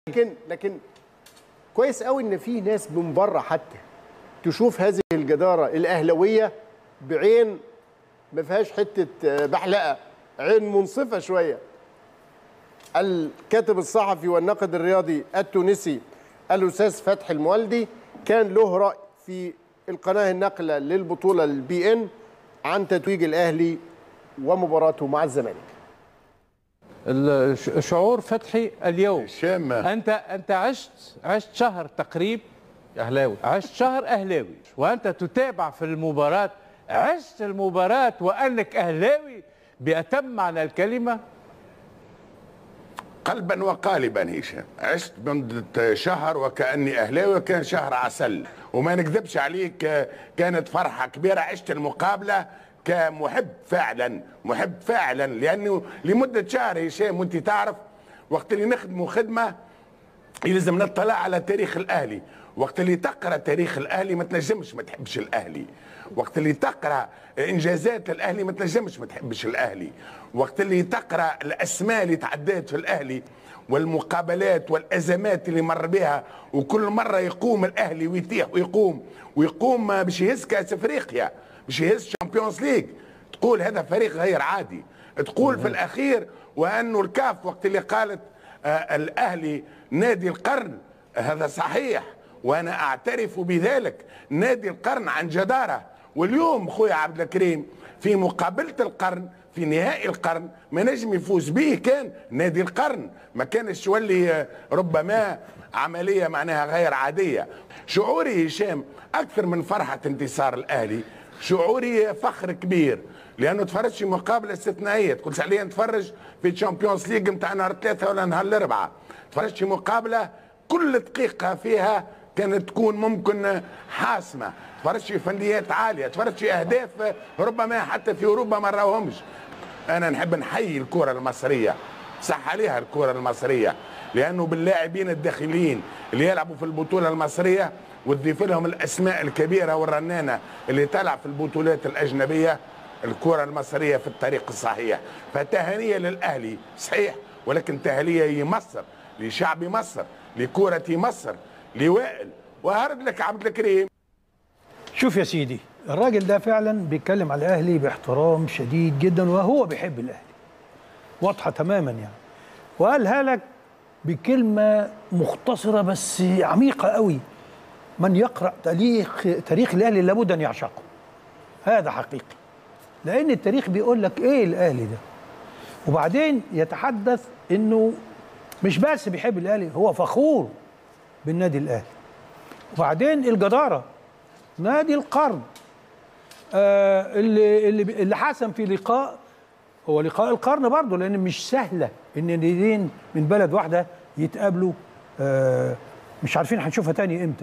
لكن لكن كويس قوي ان في ناس من بره حتى تشوف هذه الجداره الاهلاويه بعين ما فيهاش حته آه، بحلقه عين منصفه شويه الكاتب الصحفي والناقد الرياضي التونسي الاستاذ فتحي المولدي كان له راي في القناه الناقله للبطوله البي ان عن تتويج الاهلي ومباراته مع الزمالك الش- شعور فتحي اليوم شامة انت انت عشت عشت شهر تقريب اهلاوي عشت شهر اهلاوي وانت تتابع في المباراه عشت المباراه وانك اهلاوي باتم معنى الكلمه قلبا وقالبا هشام عشت مدة شهر وكأني أهلاوي وكان شهر عسل وما نكذبش عليك آه، كانت فرحة كبيرة عشت المقابلة كمحب فعلا محب فعلا لأنه لمدة شهر هشام وانت تعرف وقت اللي نخدموا خدمة يلزم نطلع على تاريخ الاهلي وقت اللي تقرا تاريخ الاهلي ما تنجمش ما تحبش الاهلي وقت اللي تقرا انجازات الاهلي ما تنجمش ما تحبش الاهلي وقت اللي تقرا الاسماء اللي تعدات في الاهلي والمقابلات والازمات اللي مر بها وكل مره يقوم الاهلي ويتيح ويقوم ويقوم باش يهز كاس افريقيا باش يهز شامبيونز ليج تقول هذا فريق غير عادي تقول في الاخير وانه الكاف وقت اللي قالت آه الاهلي نادي القرن هذا صحيح وانا اعترف بذلك نادي القرن عن جداره واليوم خويا عبد الكريم في مقابله القرن في نهائي القرن ما نجم يفوز به كان نادي القرن ما كانش يولي آه، ربما عمليه معناها غير عاديه شعوري هشام اكثر من فرحه انتصار الاهلي شعوري فخر كبير لانه تفرجت في مقابله استثنائيه تقول عليا نتفرج في تشامبيونز ليج نتاع نهار ثلاثه ولا نهار الاربعاء تفرجت في مقابله كل دقيقه فيها كانت تكون ممكن حاسمه تفرجت في فنيات عاليه تفرجت في اهداف ربما حتى في اوروبا ما راوهمش انا نحب نحيي الكره المصريه صح عليها الكره المصريه لانه باللاعبين الداخليين اللي يلعبوا في البطوله المصريه وتضيف لهم الاسماء الكبيره والرنانه اللي تلعب في البطولات الاجنبيه الكره المصريه في الطريق الصحيح فتهانيه للاهلي صحيح ولكن تهانيه لمصر لشعب مصر لكره مصر لوائل وهرد لك عبد الكريم شوف يا سيدي الراجل ده فعلا بيتكلم على الاهلي باحترام شديد جدا وهو بيحب الاهلي واضحه تماما يعني وقالها لك بكلمه مختصره بس عميقه قوي من يقرا تاريخ تاريخ الاهلي لابد ان يعشقه هذا حقيقي لان التاريخ بيقول لك ايه الاهلي ده وبعدين يتحدث انه مش بس بيحب الاهلي هو فخور بالنادي الاهلي وبعدين الجداره نادي القرن آه اللي اللي اللي حسم في لقاء هو لقاء القرن برضه لان مش سهله ان ناديين من بلد واحده يتقابلوا آه مش عارفين هنشوفها تاني امتى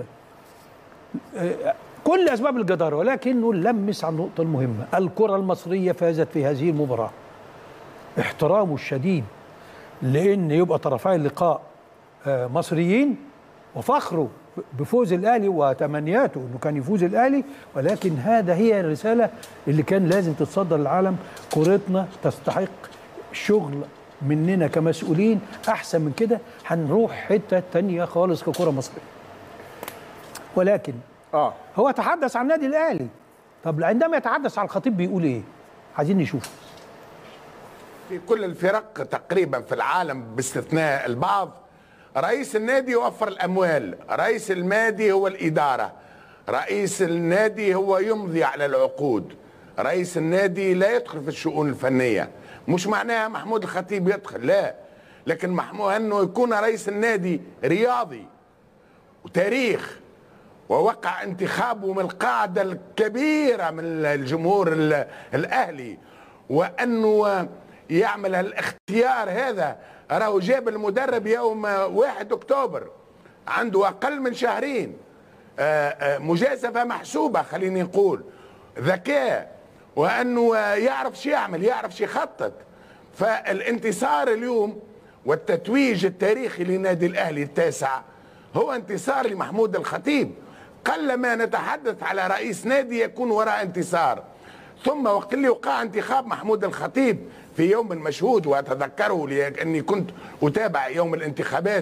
آه كل اسباب الجداره ولكنه لمس على النقطه المهمه الكره المصريه فازت في هذه المباراه احترامه الشديد لان يبقى طرفي اللقاء آه مصريين وفخره بفوز الاهلي وتمنياته انه كان يفوز الاهلي ولكن هذا هي الرساله اللي كان لازم تتصدر للعالم كورتنا تستحق شغل مننا كمسؤولين احسن من كده هنروح حته تانية خالص ككره مصريه ولكن اه هو تحدث عن النادي الاهلي طب عندما يتحدث عن الخطيب بيقول ايه عايزين نشوف في كل الفرق تقريبا في العالم باستثناء البعض رئيس النادي يوفر الاموال رئيس النادي هو الاداره رئيس النادي هو يمضي على العقود رئيس النادي لا يدخل في الشؤون الفنيه مش معناها محمود الخطيب يدخل لا لكن محمود انه يكون رئيس النادي رياضي وتاريخ ووقع انتخابه من القاعده الكبيره من الجمهور ال- الاهلي وانه يعمل الاختيار هذا راهو جاب المدرب يوم واحد اكتوبر عنده اقل من شهرين آه، آه، مجازفه محسوبه خليني نقول ذكاء وانه آه، يعرف شو يعمل يعرف شو يخطط فالانتصار اليوم والتتويج التاريخي لنادي الاهلي التاسع هو انتصار لمحمود الخطيب قلما نتحدث على رئيس نادي يكون وراء انتصار ثم وقت اللي وقع انتخاب محمود الخطيب في يوم مشهود واتذكره لاني كنت اتابع يوم الانتخابات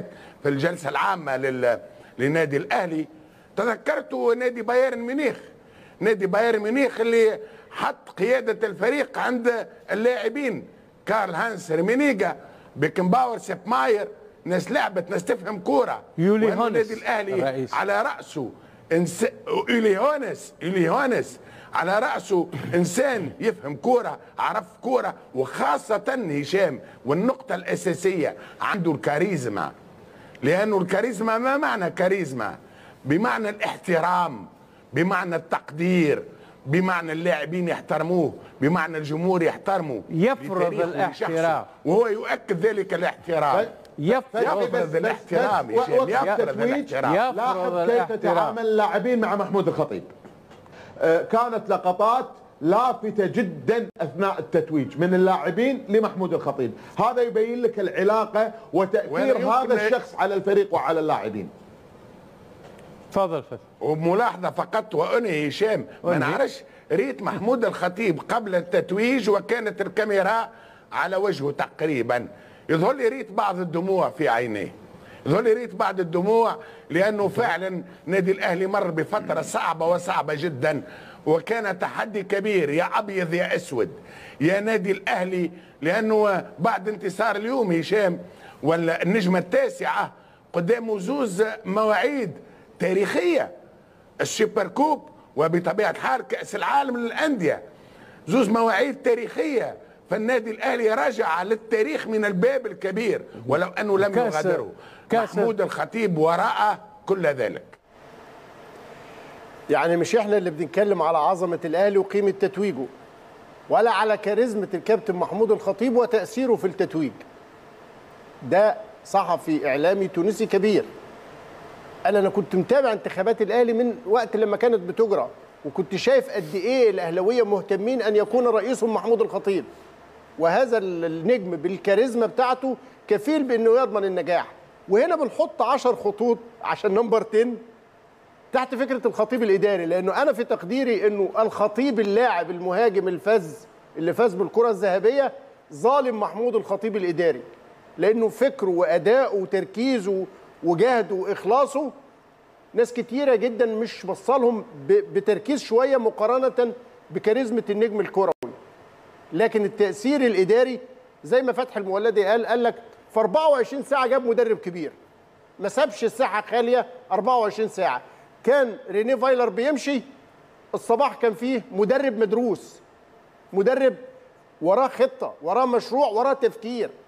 في الجلسه العامه لل... للنادي الاهلي تذكرت نادي بايرن ميونخ نادي بايرن ميونخ اللي حط قياده الفريق عند اللاعبين كارل هانس ريمينيجا بيكنباور سيب ماير ناس لعبت ناس تفهم كوره يولي وأن هونس النادي الاهلي الرئيس. على راسه إنس... يولي هونس يولي هونس على راسه انسان يفهم كوره عرف كوره وخاصه هشام والنقطه الاساسيه عنده الكاريزما لانه الكاريزما ما معنى كاريزما بمعنى الاحترام بمعنى التقدير بمعنى اللاعبين يحترموه بمعنى الجمهور يحترمه يفرض لتاريخه الاحترام. ولشخصه. وهو يؤكد ذلك الاحترام يفرض يفرض الاحترام يا وقت شيخ يفرض التتويج الاحترام يفرض لاحظ كيف الاحترام. تتعامل اللاعبين مع محمود الخطيب آه، كانت لقطات لافتة جدا أثناء التتويج من اللاعبين لمحمود الخطيب هذا يبين لك العلاقة وتأثير ولا يمكن- هذا الشخص على الفريق وعلى اللاعبين تفضل فتحي وملاحظه فقط وانهي هشام ما انهي. نعرفش ريت محمود الخطيب قبل التتويج وكانت الكاميرا على وجهه تقريبا يظهر لي ريت بعض الدموع في عينيه يظهر لي ريت بعض الدموع لانه فعلا نادي الاهلي مر بفتره صعبه وصعبه جدا وكان تحدي كبير يا ابيض يا اسود يا نادي الاهلي لانه بعد انتصار اليوم هشام ولا النجمه التاسعه قدامه زوز مواعيد تاريخيه السوبر كوب وبطبيعه الحال كاس العالم للانديه زوز مواعيد تاريخيه فالنادي الاهلي رجع للتاريخ من الباب الكبير ولو انه لم كأس- يغادره كأس- محمود الخطيب وراء كل ذلك يعني مش احنا اللي بنتكلم على عظمه الاهلي وقيمه تتويجه ولا على كاريزمه الكابتن محمود الخطيب وتاثيره في التتويج ده صحفي اعلامي تونسي كبير قال انا كنت متابع انتخابات الاهلي من وقت لما كانت بتجرى وكنت شايف قد ايه الاهلاويه مهتمين ان يكون رئيسهم محمود الخطيب وهذا النجم بالكاريزما بتاعته كفيل بانه يضمن النجاح وهنا بنحط 10 خطوط عشان نمبر 10 تحت فكره الخطيب الاداري لانه انا في تقديري انه الخطيب اللاعب المهاجم الفز اللي فاز بالكره الذهبيه ظالم محمود الخطيب الاداري لانه فكره واداؤه وتركيزه وجهده واخلاصه ناس كتيره جدا مش بصلهم ب- بتركيز شويه مقارنه بكاريزمه النجم الكروي لكن التاثير الاداري زي ما فتحي المولدي قال قال لك في 24 ساعه جاب مدرب كبير ما سابش الساحه خاليه 24 ساعه كان ريني فايلر بيمشي الصباح كان فيه مدرب مدروس مدرب وراه خطه وراه مشروع وراه تفكير